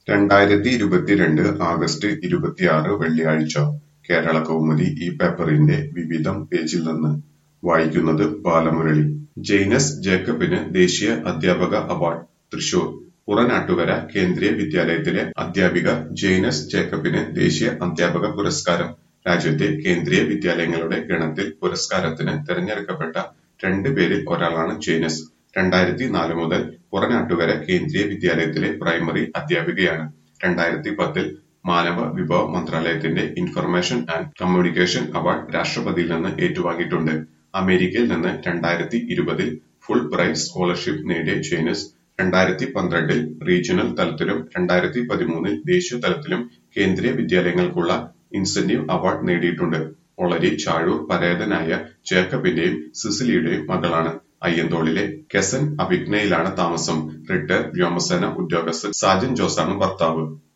രണ്ടായിരത്തി ഇരുപത്തിരണ്ട് ആഗസ്റ്റ് ഇരുപത്തിയാറ് വെള്ളിയാഴ്ച കേരളകൗമുദി ഈ പേപ്പറിന്റെ വിവിധം പേജിൽ നിന്ന് വായിക്കുന്നത് ബാലമുരളി ജെയ്നസ് ജേക്കബിന് ദേശീയ അധ്യാപക അവാർഡ് തൃശൂർ പുറനാട്ടുകര കേന്ദ്രീയ വിദ്യാലയത്തിലെ അധ്യാപിക ജെയ്നസ് ജേക്കബിന് ദേശീയ അധ്യാപക പുരസ്കാരം രാജ്യത്തെ കേന്ദ്രീയ വിദ്യാലയങ്ങളുടെ ഗണത്തിൽ പുരസ്കാരത്തിന് തെരഞ്ഞെടുക്കപ്പെട്ട രണ്ട് പേരിൽ ഒരാളാണ് ജെയ്നസ് രണ്ടായിരത്തി നാല് മുതൽ പുറനാട്ടുകര കേന്ദ്രീയ വിദ്യാലയത്തിലെ പ്രൈമറി അധ്യാപികയാണ് രണ്ടായിരത്തി പത്തിൽ മാനവ വിഭവ മന്ത്രാലയത്തിന്റെ ഇൻഫർമേഷൻ ആൻഡ് കമ്മ്യൂണിക്കേഷൻ അവാർഡ് രാഷ്ട്രപതിയിൽ നിന്ന് ഏറ്റുവാങ്ങിയിട്ടുണ്ട് അമേരിക്കയിൽ നിന്ന് രണ്ടായിരത്തി ഇരുപതിൽ ഫുൾ ബ്രൈറ്റ് സ്കോളർഷിപ്പ് നേടിയ ജെയ്നസ് രണ്ടായിരത്തി പന്ത്രണ്ടിൽ റീജിയണൽ തലത്തിലും രണ്ടായിരത്തി പതിമൂന്നിൽ ദേശീയ തലത്തിലും കേന്ദ്രീയ വിദ്യാലയങ്ങൾക്കുള്ള ഇൻസെന്റീവ് അവാർഡ് നേടിയിട്ടുണ്ട് ഒളരി ചാഴൂർ പരേതനായ ജേക്കബിന്റെയും സിസിലിയുടെയും മകളാണ് അയ്യന്തോളിലെ കെസൻ അവിഗ്നയിലാണ് താമസം റിട്ടയർ വ്യോമസേന ഉദ്യോഗസ്ഥൻ സാജൻ ജോസാണ് ഭർത്താവ്